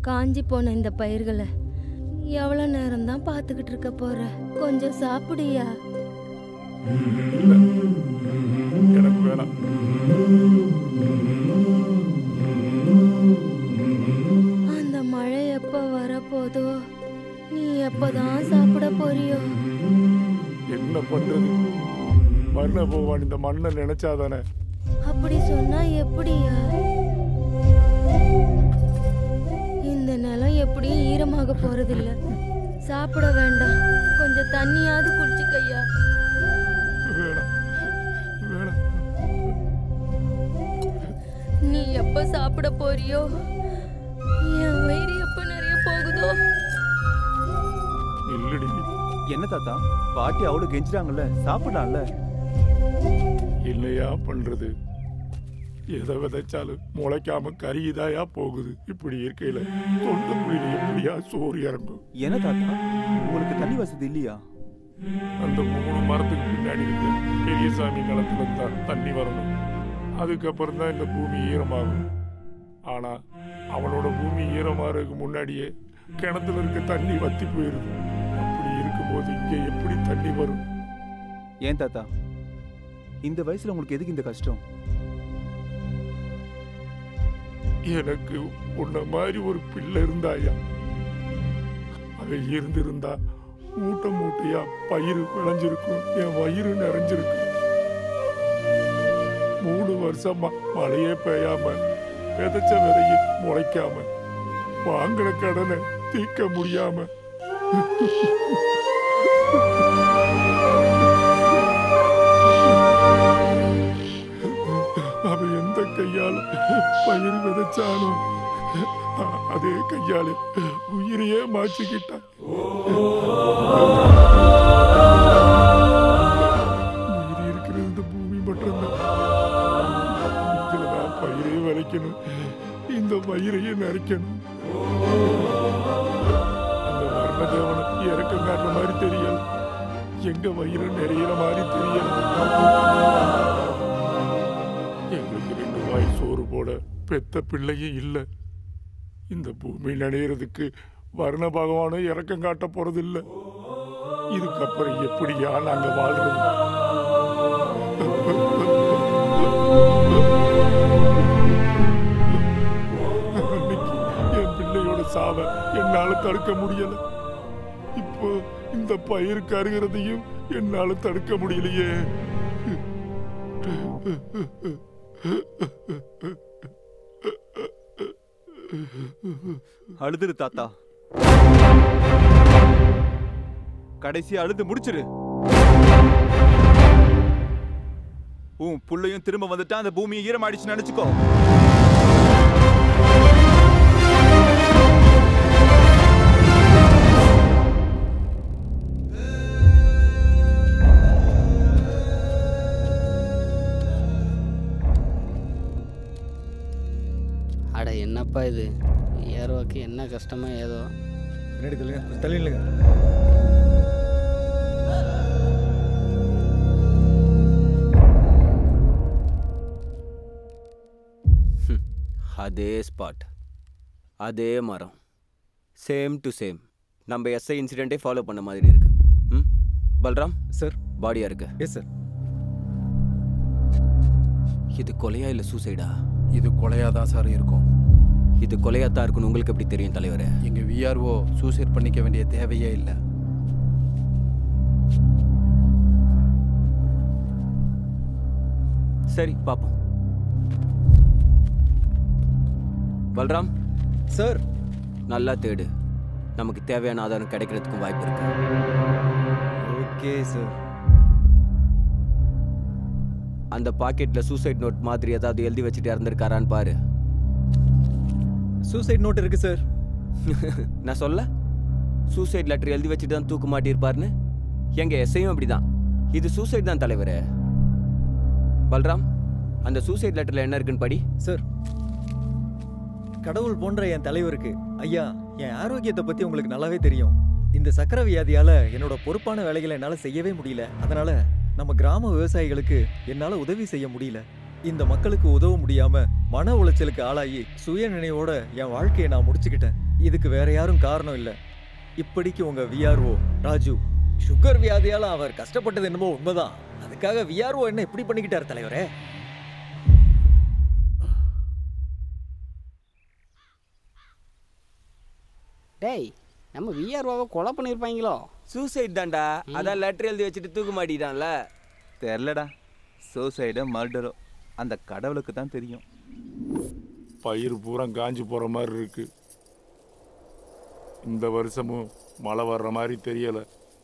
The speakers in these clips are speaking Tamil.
காஞ்சி போன இந்த பயிர்களை எவ்வளோ நேரம் தான் பார்த்துக்கிட்டு இருக்க போற கொஞ்சம் சாப்பிடுயா இல்ல எனக்கு வேணாம் அந்த மழை எப்போ வரப்போதோ நீ எப்போதான் சாப்பிட போறியோ என்ன பண்றது மண்ண போவான் இந்த மண்ணை நினைச்சாதானே அப்படி சொன்னா எப்படியா இந்த நிலம் எப்படியும் ஈரமாக போறதில்ல சாப்பிட வேண்டாம் கொஞ்சம் தண்ணியாவது குடிச்சுக்கையா வேணாம் வேணாம் நீ எப்ப சாப்பிட போறியோ என் வயிறு எப்ப நிறைய போகுதோ இல்லடி என்ன தாத்தா பாட்டி அவ்வளவு கெஞ்சிட்டாங்கல்ல சாப்பிடலாம்ல இல்லையா பண்றது எதை விதைச்சாலும் முளைக்காம கரியுதாயா போகுது இப்படி இருக்கையில தொண்டை புள்ளியில எப்படியா சோறு இறங்கும் என்ன தாத்தா உங்களுக்கு தண்ணி வசதி இல்லையா அந்த மூணு மரத்துக்கு பின்னாடி இருக்க பெரியசாமி நிலத்துல தான் தண்ணி வரணும் அதுக்கப்புறம் தான் இந்த பூமி ஈரமாகும் ஆனா அவனோட பூமி ஈரமாறதுக்கு முன்னாடியே கிணத்துல இருக்க தண்ணி வத்தி போயிருது அப்படி இருக்கும்போது இங்க எப்படி தண்ணி வரும் ஏன் தாத்தா இந்த வயசுல உங்களுக்கு எதுக்கு இந்த கஷ்டம் எனக்கு உன்ன மாதிரி ஒரு பிள்ளை இருந்தாயா அவ இருந்திருந்தா மூட்டை மூட்டையா பயிர் விளைஞ்சிருக்கும் என் வயிறு நிறைஞ்சிருக்கும் மூணு வருஷமா மழையே பெய்யாம விதைச்ச விதையை முளைக்காம வாங்கின கடனை தீர்க்க முடியாம அவ எந்த கையால பயிர் விதைச்சானோ அ- அதே கையால உயிரையே மாச்சிக்கிட்டான் உயிர் இருக்கிறது இந்த பூமி மட்டும்தான் இதுலதான் பயிரே விளைக்கணும் இந்த பயிரையே நரைக்கணும் அந்த வர்ணதேவனை இறக்கம் காட்டுற மாதிரி தெரியல எங்க வயிறு நிறையிற மாதிரி தெரியல எங்களுக்கு ரெண்டு வாய் சோறு போட பெத்த பிள்ளையும் இல்லை இந்த பூமி நனையிறதுக்கு வர்ண பகவானும் இறக்கம் காட்ட போறதில்ல இதுக்கப்புறம் எப்படியா நாங்க வாழ்றது அன்னைக்கு என் பிள்ளையோட சாவை என்னால தடுக்க முடியல இப்போ இந்த பயிர் கருகிறதையும் என்னால தடுக்க முடியலையே அழுதுரு தாத்தா கடைசி அழுது முடிச்சிரு உன் புள்ளையும் திரும்ப வந்துட்டா அந்த பூமியை ஈரமாயிடுச்சு நினைச்சுக்கோ அட என்னப்பா இது ஏரோவுக்கு என்ன கஷ்டமோ ஏதோ பின்னாடி தள்ளுங்க கொஞ்சம் தள்ளி நில்லுங்க அதே ஸ்பாட் அதே மரம் சேம் டு சேம் நம்ம எஸ்ஐ இன்சிடென்ட்டே ஃபாலோ பண்ண மாதிரி இருக்கு ம் பல்ராம் சார் பாடியா இருக்கு எஸ் சார் இது கொலையா இல்லை சூசைடா இது கொலையாக தான் சார் இருக்கும் இது கொலையா தான் இருக்குன்னு உங்களுக்கு எப்படி தெரியும் தலைவரே எங்கள் விஆர்ஓ சூசைட் பண்ணிக்க வேண்டிய தேவையே இல்லை சரி பார்ப்போம் பல்ராம் சார் நல்லா தேடு நமக்கு தேவையான ஆதாரம் கிடைக்கிறதுக்கும் வாய்ப்பு இருக்கு ஓகே சார் அந்த பாக்கெட்ல சூசைட் நோட் மாதிரி ஏதாவது எழுதி வச்சுட்டு இறந்துருக்காரான்னு பாரு சூசைட் நோட் இருக்கு சார் நான் சொல்ல சூசைட் லெட்டர் எழுதி வச்சுட்டு தான் தூக்கு மாட்டியிருப்பாருன்னு எங்க எஸ்ஐயும் அப்படிதான் இது சூசைட் தான் தலைவரே பல்ராம் அந்த சூசைட் லெட்டர்ல என்ன இருக்குன்னு படி சார் கடவுள் போன்ற என் தலைவருக்கு ஐயா என் ஆரோக்கியத்தை பத்தி உங்களுக்கு நல்லாவே தெரியும் இந்த சக்கர வியாதியால என்னோட பொறுப்பான வேலைகளை என்னால செய்யவே முடியல அதனால நம்ம கிராம விவசாயிகளுக்கு என்னால உதவி செய்ய முடியல இந்த மக்களுக்கு உதவ முடியாம மன உளைச்சலுக்கு ஆளாகி சுய நினைவோட என் வாழ்க்கையை நான் முடிச்சுக்கிட்டேன் இதுக்கு வேற யாரும் காரணம் இல்ல இப்படிக்கு உங்க விஆர்ஓ ராஜு சுகர் வியாதியால அவர் கஷ்டப்பட்டது என்னமோ உண்மைதான் அதுக்காக விஆர்ஓ என்ன இப்படி பண்ணிக்கிட்டார் தலைவரே டேய் நம்ம விஆர்ஓவை கொலை பண்ணியிருப்பாங்களோ சூசைட் தான்டா அதான் லெட்டர் எழுதி வச்சுட்டு தூக்கு மாட்டிட்டான்ல தெரிலடா சூசைடோ மர்டரோ அந்த கடவுளுக்கு தான் தெரியும் பயிர் பூரா காஞ்சு போற மாதிரி இருக்கு இந்த வருஷமும் மழை வர்ற மாதிரி தெரியல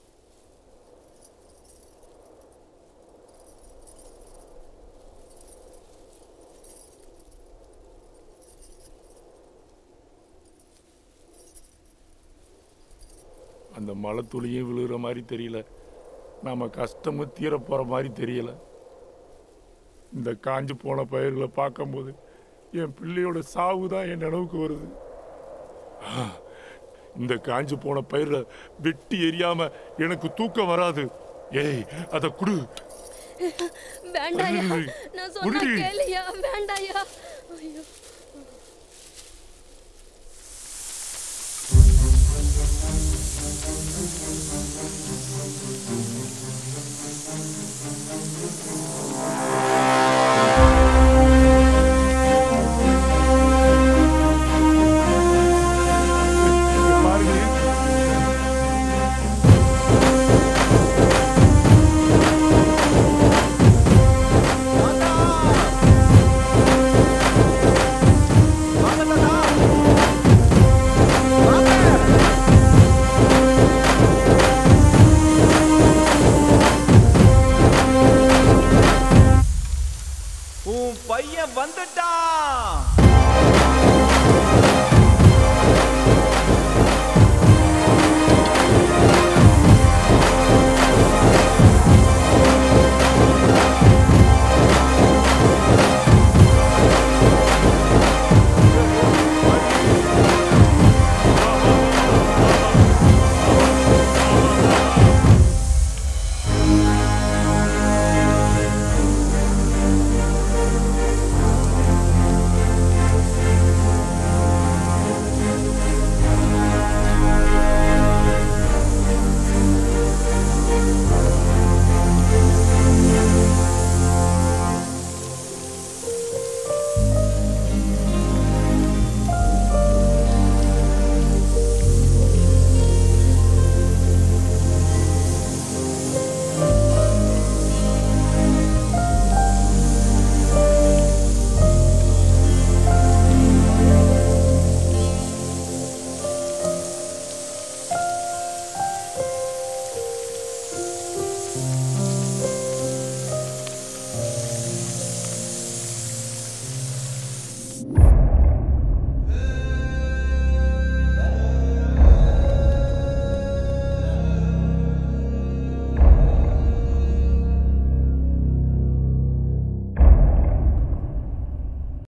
அந்த மழை துளியும் விழுகிற மாதிரி தெரியல நாம கஷ்டமும் தீர போற மாதிரி தெரியல இந்த காஞ்சு போன பயிர்களை பார்க்கும்போது என் பிள்ளையோட சாவு தான் என் நினைவுக்கு வருது ஆ, இந்த காஞ்சு போன பயிரை வெட்டி எரியாம எனக்கு தூக்கம் வராது ஏய் அத குடு வேண்டாயா குடு. நான் சொன்னா குடுடி. கேளியா வேண்டாயா ஐயோ இங்க பாருங்க உன் பையன் வந்துட்டான்